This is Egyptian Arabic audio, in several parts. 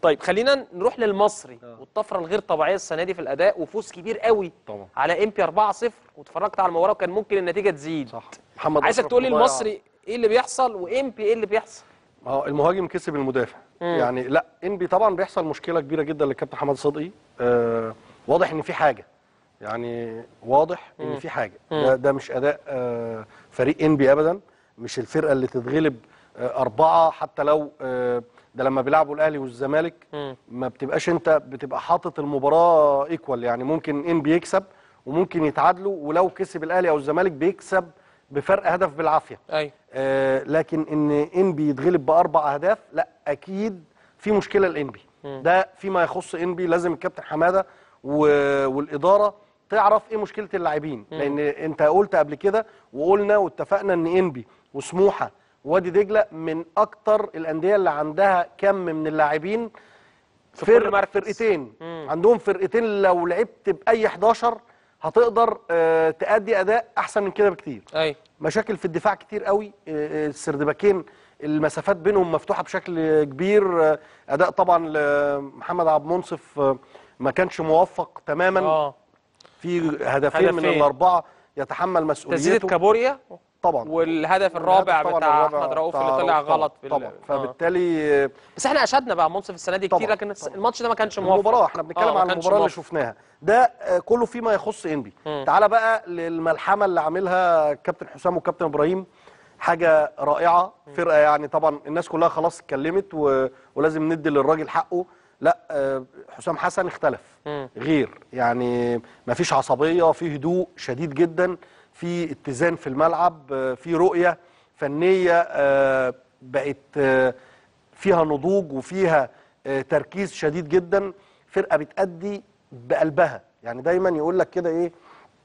طيب خلينا نروح للمصري آه. والطفره الغير طبيعيه السنه دي في الاداء وفوز كبير قوي طبعا على امبي 4-0 واتفرجت على المباراه وكان ممكن النتيجه تزيد صح محمد عايزك أشرف تقول لي مضيع- المصري ايه اللي بيحصل وامبي ايه اللي بيحصل اه المهاجم كسب المدافع مم. يعني لا انبي طبعا بيحصل مشكله كبيره جدا للكابتن حماد صدقي آه واضح ان في حاجه يعني واضح ان مم. في حاجه مم. ده, ده مش اداء آه فريق انبي ابدا مش الفرقه اللي تتغلب آه اربعه حتى لو آه ده لما بيلعبوا الاهلي والزمالك مم. ما بتبقاش انت بتبقى حاطط المباراه ايكوال يعني ممكن انبي يكسب وممكن يتعادلوا ولو كسب الاهلي او الزمالك بيكسب بفرق هدف بالعافيه ايوه آه، لكن ان انبي يتغلب باربع اهداف لا اكيد في مشكله لانبي مم. ده فيما يخص انبي لازم الكابتن حماده و- والاداره تعرف ايه مشكله اللاعبين مم. لان انت قلت قبل كده وقلنا واتفقنا ان انبي وسموحه وادي دجله من اكتر الانديه اللي عندها كم من اللاعبين في كل فرق مركز. فرقتين مم. عندهم فرقتين لو لعبت باي 11 هتقدر آه، تأدي اداء احسن من كده بكتير ايوه مشاكل في الدفاع كتير قوي آه، آه، السردباكين المسافات بينهم مفتوحه بشكل كبير آه، اداء طبعا لمحمد عبد المنصف آه، ما كانش موفق تماما اه في هدفين من هدفين. الاربعه يتحمل تسديده مسؤوليته كابوريا طبعا والهدف الرابع الهدف طبعاً بتاع الرابع احمد رؤوف بتاع اللي طلع رؤوف طبعاً، غلط في ال- طبعا آه. فبالتالي آه، بس احنا اشدنا بقى منصف السنه دي كتير طبعاً، لكن الس- طبعاً. الماتش ده ما كانش موفق المباراة احنا آه، بنتكلم ما عن كانش المباراة اللي موفق. شفناها ده آه، كله فيما يخص انبي مم. تعالى بقى للملحمة اللي عاملها كابتن حسام وكابتن ابراهيم حاجة رائعة فرقة يعني طبعا الناس كلها خلاص اتكلمت و... ولازم ندي للراجل حقه لا آه، حسام حسن اختلف مم. غير يعني مفيش عصبية في هدوء شديد جدا في اتزان في الملعب آه، في رؤية فنية آه، بقت آه، فيها نضوج وفيها آه، تركيز شديد جدا فرقة بتأدي بقلبها يعني دايما يقول لك كده ايه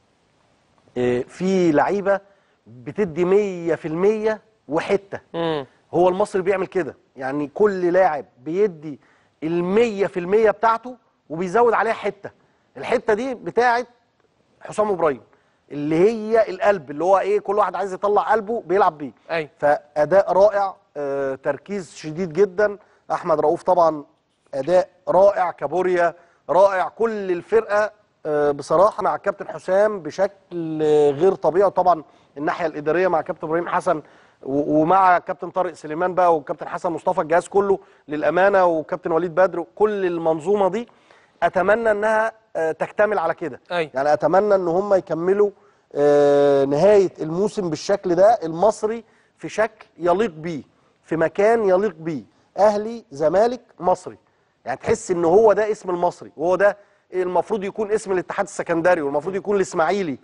آه، في لعيبة بتدي مية في المية وحتة مم. هو المصري بيعمل كده يعني كل لاعب بيدي المية في المية بتاعته وبيزود عليها حتة الحتة دي بتاعت حسام ابراهيم اللي هي القلب اللي هو ايه كل واحد عايز يطلع قلبه بيلعب بيه ايوه فاداء رائع آه، تركيز شديد جدا احمد رؤوف طبعا اداء رائع كابوريا رائع كل الفرقه آه، بصراحه مع كابتن حسام بشكل آه، غير طبيعي وطبعا الناحيه الاداريه مع كابتن ابراهيم حسن و- ومع كابتن طارق سليمان بقى وكابتن حسن مصطفى الجهاز كله للامانه وكابتن وليد بدر كل المنظومه دي اتمنى انها آه، تكتمل على كده ايوه يعني اتمنى ان هم يكملوا آه، نهايه الموسم بالشكل ده المصري في شكل يليق بيه في مكان يليق بيه اهلي زمالك مصري يعني تحس ان هو ده اسم المصري وهو ده المفروض يكون اسم الاتحاد السكندري والمفروض يكون الاسماعيلي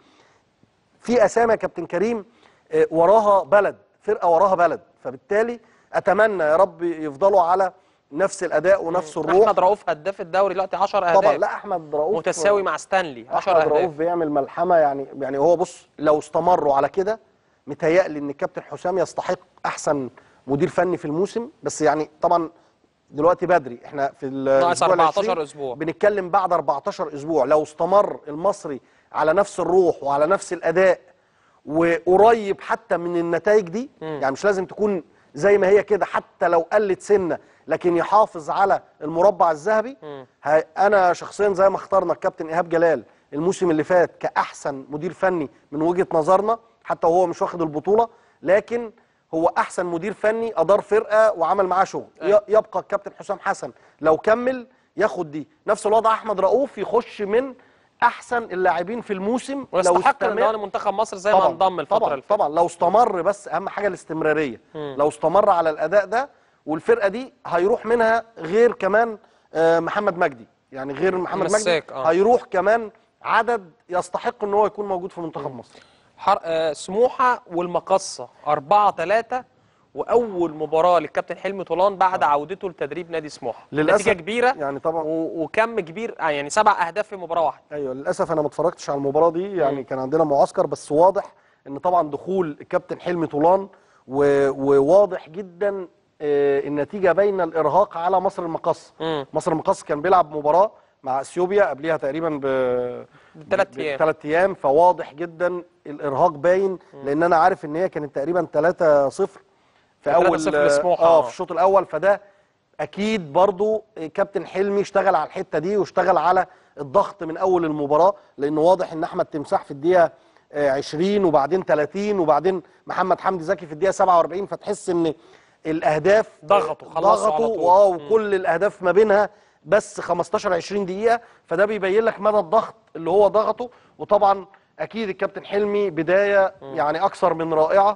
في اسامي يا كابتن كريم آه، وراها بلد فرقه وراها بلد فبالتالي اتمنى يا رب يفضلوا على نفس الاداء ونفس الروح احمد رؤوف هداف الدوري دلوقتي 10 اهداف طبعا لا احمد رؤوف متساوي مع ستانلي 10 احمد اهداف رؤوف بيعمل ملحمه يعني يعني هو بص لو استمروا على كده متهيألي ان الكابتن حسام يستحق احسن مدير فني في الموسم بس يعني طبعا دلوقتي بدري احنا في ناقص الأسبوع 14 العشرين أسبوع. بنتكلم بعد 14 اسبوع لو استمر المصري على نفس الروح وعلى نفس الاداء وقريب حتى من النتائج دي يعني مش لازم تكون زي ما هي كده حتى لو قلت سنه لكن يحافظ على المربع الذهبي ه- انا شخصيا زي ما اخترنا الكابتن ايهاب جلال الموسم اللي فات كاحسن مدير فني من وجهه نظرنا حتى وهو مش واخد البطوله لكن هو احسن مدير فني ادار فرقه وعمل معاه شغل ي- يبقى الكابتن حسام حسن لو كمل ياخد دي نفس الوضع احمد رؤوف يخش من احسن اللاعبين في الموسم ويستحق استمر- انه منتخب مصر زي ما انضم الفتره طبعا اللي فاتت طبعا لو استمر بس اهم حاجه الاستمراريه لو استمر على الاداء ده والفرقه دي هيروح منها غير كمان آه، محمد مجدي يعني غير محمد مجدي مساك، آه. هيروح كمان عدد يستحق ان هو يكون موجود في منتخب مصر حر... آه سموحه والمقصه 4 3 واول مباراه للكابتن حلمي طولان بعد عودته لتدريب نادي سموحه للأسف نتيجه كبيره يعني طبعا و... وكم كبير آه يعني سبع اهداف في مباراه واحده ايوه للاسف انا ما اتفرجتش على المباراه دي يعني كان عندنا معسكر بس واضح ان طبعا دخول الكابتن حلمي طولان و- وواضح جدا آه، النتيجه بين الارهاق على مصر المقص مم. مصر المقص كان بيلعب مباراه مع اثيوبيا قبليها تقريبا ب بثلاث أيام. ثلاث ايام فواضح جدا الارهاق باين لان انا عارف ان هي كانت تقريبا 3 0 في 3-0 اول لسموحة، اه آه. في الشوط الاول فده اكيد برضو كابتن حلمي اشتغل على الحته دي واشتغل على الضغط من اول المباراه لانه واضح ان احمد تمساح في الدقيقه آه، 20 وبعدين 30 وبعدين محمد حمدي زكي في الدقيقه 47 فتحس ان الاهداف ضغطوا، خلصوا على ضغطوا طول. واه وكل الاهداف ما بينها بس 15 20 دقيقه فده بيبين لك مدى الضغط اللي هو ضغطه وطبعا اكيد الكابتن حلمي بدايه يعني اكثر من رائعه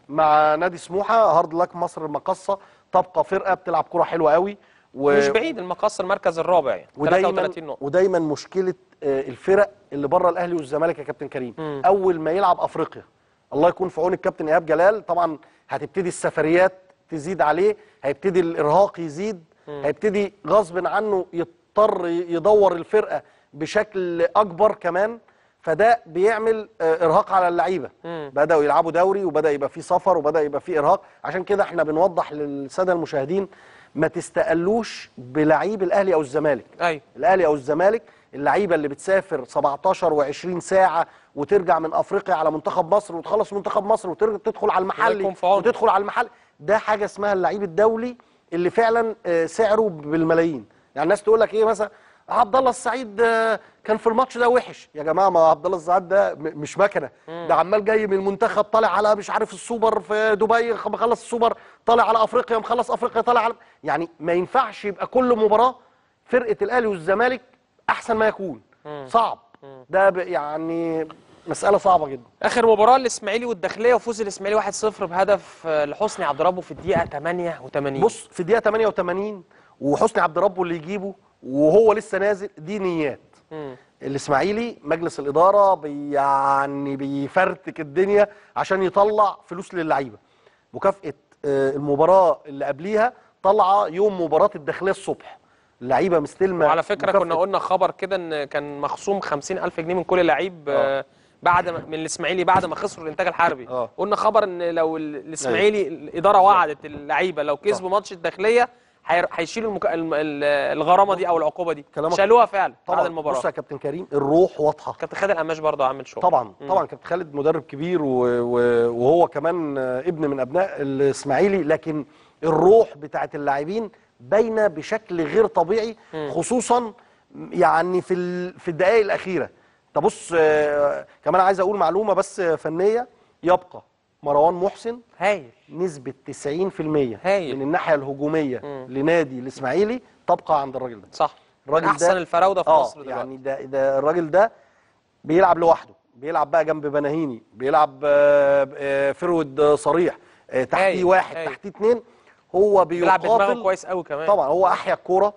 مع نادي سموحه هارد لك مصر المقصه تبقى فرقه بتلعب كره حلوه قوي و... مش بعيد المقص المركز الرابع يعني ودايما 33 نقطه ودايما مشكله آه، الفرق اللي بره الاهلي والزمالك يا كابتن كريم مم. اول ما يلعب افريقيا الله يكون في عون الكابتن ايهاب جلال طبعا هتبتدي السفريات تزيد عليه هيبتدي الارهاق يزيد هيبتدي غصب عنه يضطر يدور الفرقه بشكل اكبر كمان فده بيعمل آه، ارهاق على اللعيبه مم. بداوا يلعبوا دوري وبدا يبقى في سفر وبدا يبقى في ارهاق عشان كده احنا بنوضح للساده المشاهدين ما تستقلوش بلعيب الاهلي او الزمالك ايوه الاهلي او الزمالك اللعيبه اللي بتسافر 17 و20 ساعه وترجع من افريقيا على منتخب مصر وتخلص منتخب مصر وتدخل على المحلي يكون في عونه. وتدخل على المحل ده حاجه اسمها اللعيب الدولي اللي فعلا آه، سعره بالملايين يعني الناس تقول لك ايه مثلا عبد الله السعيد آه، كان في الماتش ده وحش يا جماعه ما عبد الله السعيد ده م- مش مكنه ده عمال جاي من المنتخب طالع على مش عارف السوبر في دبي خ- مخلص السوبر طالع على افريقيا مخلص افريقيا طالع على يعني ما ينفعش يبقى كل مباراه فرقه الاهلي والزمالك احسن ما يكون صعب ده ب- يعني مساله صعبه جدا اخر مباراه الاسماعيلي والداخليه وفوز الاسماعيلي 1-0 بهدف آه، لحسني عبد ربه في الدقيقه 88 بص في الدقيقه 88 وحسني عبد ربه اللي يجيبه وهو لسه نازل دي نيات مم. الاسماعيلي مجلس الاداره بي يعني بيفرتك الدنيا عشان يطلع فلوس للعيبه مكافاه آه، المباراه اللي قبليها طالعه يوم مباراه الداخليه الصبح اللعيبه مستلمه وعلى فكره كنا مكافأة- قلنا خبر كده ان كان مخصوم 50000 جنيه من كل لعيب آه، بعد ما من الاسماعيلي بعد ما خسروا الانتاج الحربي آه. قلنا خبر ان لو ال- الاسماعيلي الاداره وعدت اللعيبه لو كسبوا ماتش الداخليه هير- هيشيلوا المك... الم- ال- الغرامه دي او العقوبه دي كلامك- شالوها فعلا بعد طبعا المباراه بص يا كابتن كريم الروح واضحه كابتن خالد القماش برضه عامل شغل طبعا طبعا كابتن خالد مدرب كبير و- و- وهو كمان آه، ابن من ابناء الاسماعيلي لكن الروح بتاعت اللاعبين باينه بشكل غير طبيعي خصوصا يعني في ال- في الدقائق الاخيره طب بص آه، كمان عايز اقول معلومه بس فنيه يبقى مروان محسن هايل نسبه 90% هايل. من الناحيه الهجوميه لنادي الاسماعيلي تبقى عند الراجل ده صح من الراجل احسن ده- الفراوده في آه مصر دلوقتي يعني ده ده الراجل ده بيلعب لوحده بيلعب بقى جنب بناهيني بيلعب آه، آه، فرود آه، صريح آه، تحتيه هايل، واحد هايل. تحتيه اتنين هو بيلعب بدماغه بيقاتل كويس قوي كمان طبعا هو احيا الكوره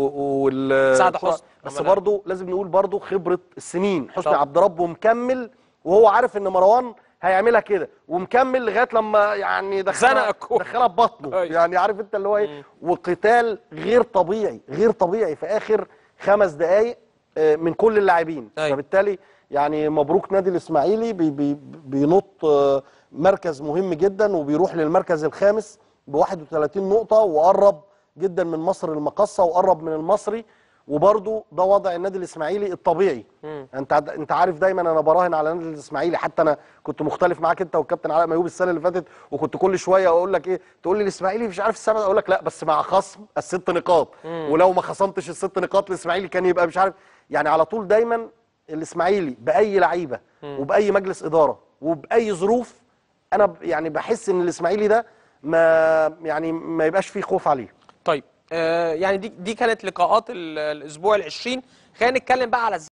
وال سعد الكرة- حسني بس عملها. برضه لازم نقول برضه خبره السنين حسني طبعا. عبد ربه مكمل وهو عارف ان مروان هيعملها كده ومكمل لغايه لما يعني زنق دخلها الكورة. دخلها ببطنه أيوة. يعني عارف انت اللي هو ايه وقتال غير طبيعي غير طبيعي في اخر خمس دقائق آه، من كل اللاعبين أيوة. فبالتالي يعني مبروك نادي الاسماعيلي بي بي بينط آه، مركز مهم جدا وبيروح للمركز الخامس ب 31 نقطه وقرب جدا من مصر المقصه وقرب من المصري وبرضه ده وضع النادي الاسماعيلي الطبيعي انت عد- انت عارف دايما انا براهن على النادي الاسماعيلي حتى انا كنت مختلف معاك انت والكابتن علاء ميوب السنه اللي فاتت وكنت كل شويه اقول لك ايه تقول لي الاسماعيلي مش عارف السبب اقول لك لا بس مع خصم الست نقاط ولو ما خصمتش الست نقاط الاسماعيلي كان يبقى مش عارف يعني على طول دايما الاسماعيلي باي لعيبه وباي مجلس اداره وباي ظروف انا ب- يعني بحس ان الاسماعيلي ده ما يعني ما يبقاش فيه خوف عليه طيب آه يعني دي دي كانت لقاءات ال- الاسبوع ال 20 خلينا نتكلم بقى على